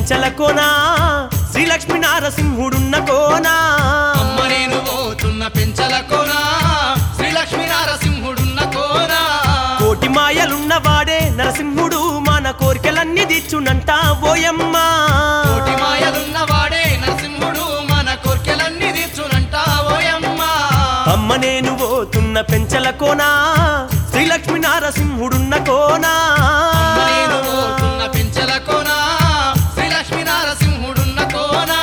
పెంచల కోనా శ్రీలక్ష్మి నారసింహుడున్న కోనా అమ్మ నేను పోతున్న పెంచల కోనా శ్రీలక్ష్మీ నారసింహుడున్న కోనా కోటి మాయలున్న వాడే నరసింహుడు మన కోరికలన్నీ తీర్చునంట ఓయమ్మా కోటి మాయలున్న వాడే నరసింహుడు మన కోర్కెలన్నీ తీర్చునంట ఓయమ్మ అమ్మ నేను పోతున్న పెంచల కోనా శ్రీలక్ష్మి నారసింహుడున్న కోనా అమ్మ నేను పోతున్న పెంచల కోనా శ్రీలక్ష్మీ నారసింహుడున్న కోనా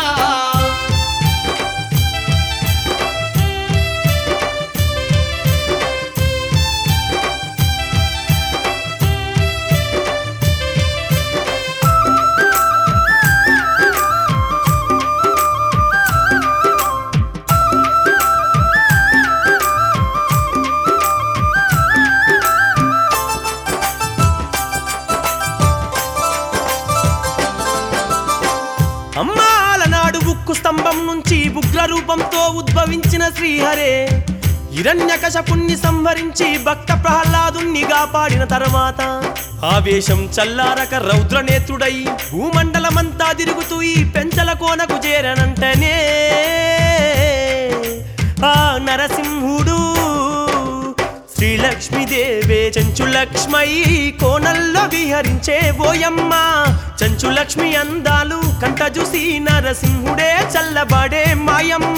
అమ్మాల నాడు ఉక్కు స్తంభం నుంచి ఉగ్ర రూపంతో ఉద్భవించిన శ్రీహరే హిరణ్యకశపుణ్ణి సంహరించి భక్త ప్రహ్లాదుణ్ణి కాపాడిన తర్వాత ఆవేశం చల్లారక రౌద్రనేత్రుడై భూమండలమంతా తిరుగుతూ ఈ పెంచల కోనకు చేరనంటనే ఆ నరసింహుడు శ్రీలక్ష్మీదేవే చెంచులక్ష్మై కోనల్లో విహరించే ఓయమ్మ చెంచులక్ష్మి అందాలు కంట చూసి నరసింహుడే చల్లబడే మాయమ్మ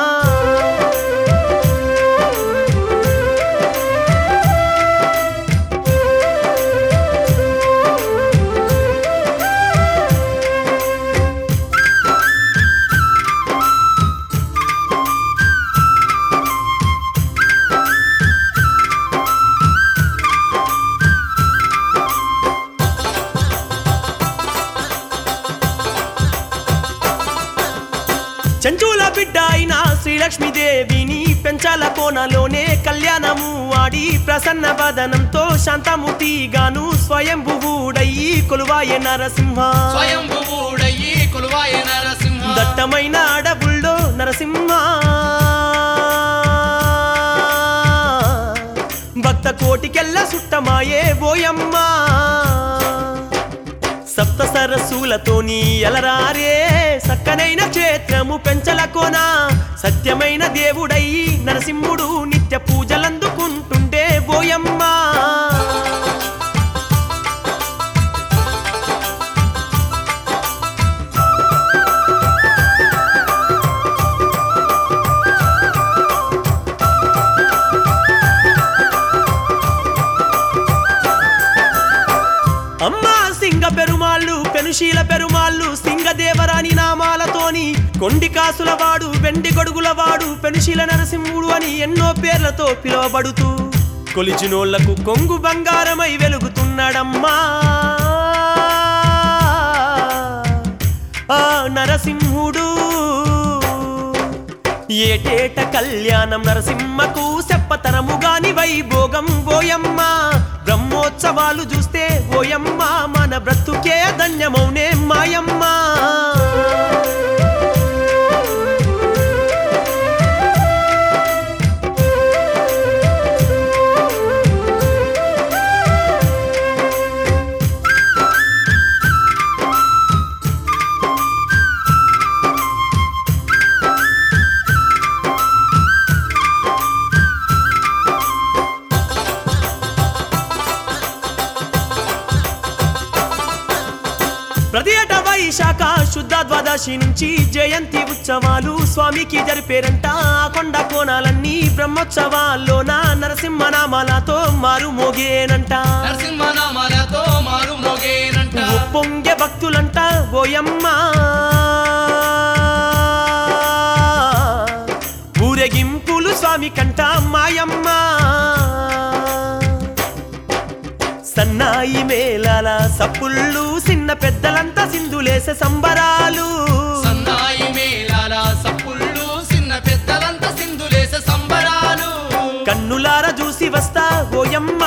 చెంచుల బిడ్డ అయిన శ్రీలక్ష్మీదేవిని పెంచాల కోనలోనే కళ్యాణము ఆడి ప్రసన్న వదనంతో శాంతముతిగాను స్వయంభువుడయ్యి కొలువాయ నరసింహ స్వయంభువుడయ్యి కొలువాయ నరసింహ దట్టమైన అడవుల్లో నరసింహ భక్త కోటికెల్ల సుట్టమాయే ఓయమ్మ సప్త సరస్సులతోని ఎలరారే సక్కనైన క్షేత్రము పెంచల కోన సత్యమైన దేవుడై నరసింహుడు నిత్య పూజలందుకుంటుండే ఓయమ్మ అమ్మా సింగ పెరుమాళ్ళు పెనుశీల పెరుమాళ్ళు సింగదేవరాని నామాలతోని కొండి కాసుల వాడు వెండి గొడుగుల వాడు పెనుశీల నరసింహుడు అని ఎన్నో పేర్లతో పిలువబడుతూ కొలిచినోళ్లకు కొంగు బంగారమై వెలుగుతున్నాడమ్మా ఆ నరసింహుడు ఏటేట కళ్యాణం నరసింహకు సెప్పతరముగాని వైభోగం ఓయమ్మ బ్రహ్మోత్సవాలు చూస్తే ఓయమ్మ మన బ్రతుకే ధన్యమౌనే మాయమ్మ ప్రతి ఏటా వైశాఖ శుద్ధ ద్వాదశి నుంచి జయంతి ఉత్సవాలు స్వామికి జరిపేరంట ఆ కొండ కోణాలన్నీ బ్రహ్మోత్సవాల్లోన నరసింహనామాలతో మారు మోగేనంట నరసింహనామాలతో మారు మోగేనంట పొంగే భక్తులంట ఓయమ్మ ఊరేగింపులు స్వామి కంట మాయమ్మ సన్నాయి మేళాల సప్పుళ్ళు చిన్న పెద్దలంతా సింధులేసే సంబరాలు సన్నాయి మేళాల సప్పుళ్ళు చిన్న పెద్దలంతా సింధులేసే సంబరాలు కన్నులార చూసి వస్తా ఓయమ్మ